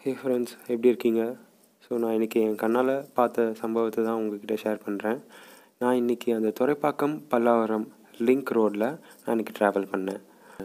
hey friends எப்படி இருக்கீங்க so நான் இன்றைக்கி என் கண்ணால் பார்த்த சம்பவத்தை தான் உங்ககிட்ட ஷேர் பண்ணுறேன் நான் இன்றைக்கி அந்த துறைப்பாக்கம் பல்லாவரம் லிங்க் ரோடில் நான் இன்றைக்கி ட்ராவல் பண்ணேன்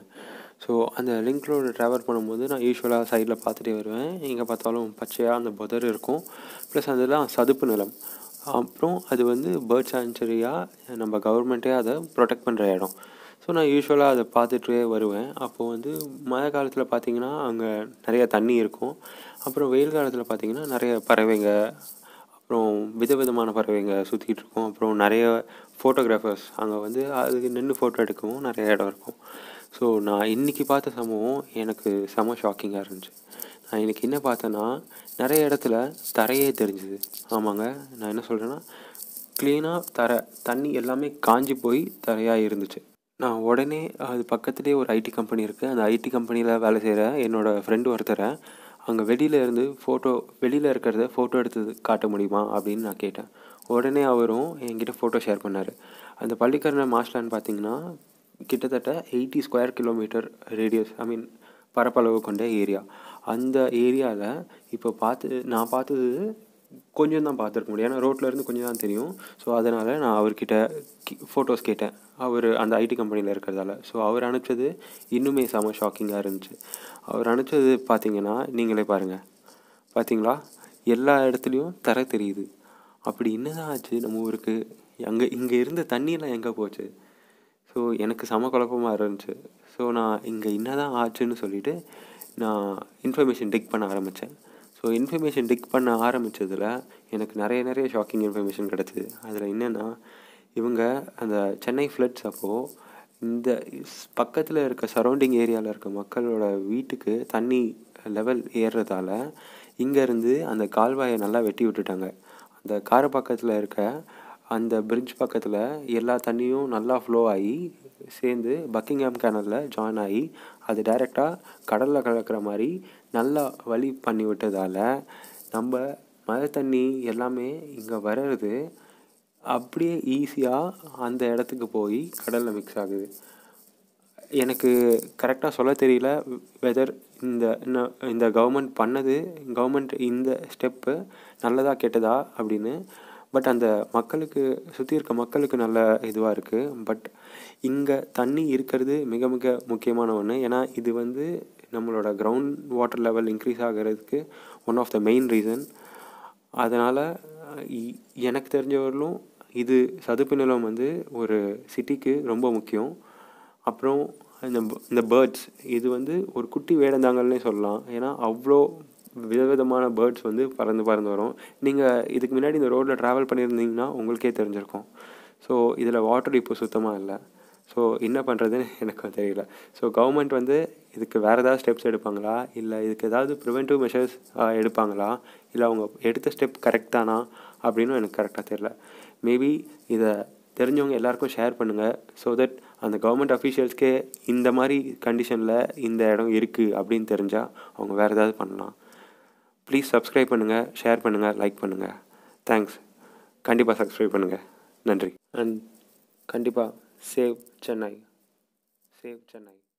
ஸோ அந்த லிங்க் ரோடு ட்ராவல் பண்ணும்போது நான் யூஸ்வலாக சைடில் பார்த்துட்டே வருவேன் எங்கே பார்த்தாலும் பச்சையாக அந்த புதர் இருக்கும் ப்ளஸ் அதெல்லாம் சதுப்பு நிலம் அப்புறம் அது வந்து பேர்ட் சாங்சுரியாக நம்ம கவர்மெண்ட்டே அதை ப்ரொடெக்ட் பண்ணுற இடம் ஸோ நான் யூஸ்வலாக அதை பார்த்துட்டே வருவேன் அப்போது வந்து மழை காலத்தில் பார்த்தீங்கன்னா அங்கே நிறைய தண்ணி இருக்கும் அப்புறம் வெயில் காலத்தில் பார்த்தீங்கன்னா நிறைய பறவைங்க அப்புறம் விதவிதமான பறவைங்க சுற்றிட்டு இருக்கும் அப்புறம் நிறைய ஃபோட்டோகிராஃபர்ஸ் அங்கே வந்து அதுக்கு நின்று ஃபோட்டோ எடுக்கவும் நிறைய இடம் இருக்கும் ஸோ நான் இன்றைக்கி பார்த்த சம்பவம் எனக்கு செம ஷாக்கிங்காக இருந்துச்சு நான் இன்றைக்கி என்ன பார்த்தேன்னா நிறைய இடத்துல தரையே தெரிஞ்சுது ஆமாங்க நான் என்ன சொல்கிறேன்னா க்ளீனாக தரை தண்ணி எல்லாமே காஞ்சி போய் தரையாக இருந்துச்சு நான் உடனே அது பக்கத்துலேயே ஒரு ஐடி கம்பெனி இருக்குது அந்த ஐடி கம்பெனியில் வேலை செய்கிற என்னோடய ஃப்ரெண்டு ஒருத்தரை அங்கே வெளியில் இருந்து ஃபோட்டோ வெளியில் இருக்கிறத ஃபோட்டோ எடுத்து காட்ட முடியுமா அப்படின்னு நான் கேட்டேன் உடனே அவரும் என்கிட்ட ஃபோட்டோ ஷேர் பண்ணார் அந்த பள்ளிக்கரணை மாஸ்டர்னு பார்த்தீங்கன்னா கிட்டத்தட்ட eighty square kilometre radius I mean பரப்பளவு கொண்ட ஏரியா அந்த ஏரியாவில் இப்போ பார்த்து நான் பார்த்தது கொஞ்சம் தான் பார்த்துருக்க முடியும் ஏன்னா ரோட்டில் இருந்து கொஞ்சம் தான் தெரியும் ஸோ அதனால் நான் அவர்கிட்ட ஃபோட்டோஸ் கேட்டேன் அவர் அந்த ஐடி கம்பெனியில் இருக்கிறதால ஸோ அவர் அனுப்பிச்சது இன்னுமே செம ஷாக்கிங்காக இருந்துச்சு அவர் அனுப்பிச்சது பார்த்தீங்கன்னா நீங்களே பாருங்கள் பார்த்தீங்களா எல்லா இடத்துலையும் தர தெரியுது அப்படி என்னதான் ஆச்சு நம்ம ஊருக்கு அங்கே இங்கே இருந்த தண்ணியெல்லாம் எங்கே போச்சு ஸோ எனக்கு செம குழப்பமாக இருந்துச்சு ஸோ நான் இங்கே என்ன தான் ஆச்சுன்னு சொல்லிவிட்டு நான் இன்ஃபர்மேஷன் டிக் பண்ண ஆரம்பித்தேன் ஸோ இன்ஃபர்மேஷன் டிக் பண்ண ஆரம்பித்ததில் எனக்கு நிறைய நிறைய ஷாக்கிங் இன்ஃபர்மேஷன் கிடச்சிது அதில் என்னென்னா இவங்க அந்த சென்னை ஃப்ளட்ஸ் அப்போது இந்த பக்கத்தில் இருக்க சரௌண்டிங் ஏரியாவில் இருக்க மக்களோட வீட்டுக்கு தண்ணி லெவல் ஏறுறதால இங்கேருந்து அந்த கால்வாயை நல்லா வெட்டி விட்டுட்டாங்க அந்த கார பக்கத்தில் இருக்க அந்த பிரிட்ஜ் பக்கத்தில் எல்லா தண்ணியும் நல்லா ஃப்ளோ ஆகி சேர்ந்து பக்கிங்ஹாம் கேனலில் ஜாயின் ஆகி அது டைரெக்டாக கடலில் கலக்கிற மாதிரி நல்லா வழி பண்ணி விட்டதால் நம்ம மழை தண்ணி எல்லாமே இங்கே வர்றது அப்படியே ஈஸியாக அந்த இடத்துக்கு போய் கடலில் மிக்ஸ் ஆகுது எனக்கு கரெக்டாக சொல்ல தெரியல வெதர் இந்த இந்த கவர்மெண்ட் பண்ணது கவர்மெண்ட் இந்த ஸ்டெப்பு நல்லதா கெட்டதா அப்படின்னு பட் அந்த மக்களுக்கு சுற்றி இருக்க மக்களுக்கு நல்ல இதுவாக இருக்குது பட் இங்கே தண்ணி இருக்கிறது மிக மிக முக்கியமான ஒன்று ஏன்னா இது வந்து நம்மளோட கிரவுண்ட் வாட்டர் லெவல் இன்க்ரீஸ் ஆகிறதுக்கு one of the main reason அதனால் எனக்கு தெரிஞ்சவர்களும் இது சதுப்பு நிலம் வந்து ஒரு சிட்டிக்கு ரொம்ப முக்கியம் அப்புறம் இந்த இந்த பேர்ட்ஸ் இது வந்து ஒரு குட்டி வேடந்தாங்கல்னே சொல்லலாம் ஏன்னா அவ்வளோ விதவிதமான பேர்ட்ஸ் வந்து பறந்து பறந்து வரும் நீங்கள் இதுக்கு முன்னாடி இந்த ரோட்டில் ட்ராவல் பண்ணியிருந்தீங்கன்னா உங்களுக்கே தெரிஞ்சிருக்கும் ஸோ இதில் வாட்டர் இப்போ சுத்தமாக இல்லை ஸோ என்ன பண்ணுறதுன்னு எனக்கு தெரியல ஸோ கவர்மெண்ட் வந்து இதுக்கு வேறு ஏதாவது ஸ்டெப்ஸ் எடுப்பாங்களா இல்லை இதுக்கு ஏதாவது ப்ரிவென்டிவ் மெஷர்ஸ் எடுப்பாங்களா இல்லை அவங்க எடுத்த ஸ்டெப் கரெக்ட் தானா அப்படின்னும் எனக்கு கரெக்டாக தெரில மேபி இதை தெரிஞ்சவங்க எல்லாருக்கும் ஷேர் பண்ணுங்கள் ஸோ தட் அந்த கவர்மெண்ட் அஃபீஷியல்ஸ்க்கே இந்த மாதிரி கண்டிஷனில் இந்த இடம் இருக்குது அப்படின்னு தெரிஞ்சால் அவங்க வேறு ஏதாவது பண்ணலாம் ப்ளீஸ் சப்ஸ்கிரைப் பண்ணுங்கள் ஷேர் பண்ணுங்கள் லைக் பண்ணுங்கள் தேங்க்ஸ் கண்டிப்பாக சப்ஸ்கிரைப் பண்ணுங்கள் நன்றி அண்ட் கண்டிப்பாக சேவ் சென்னை சேவ் சென்னை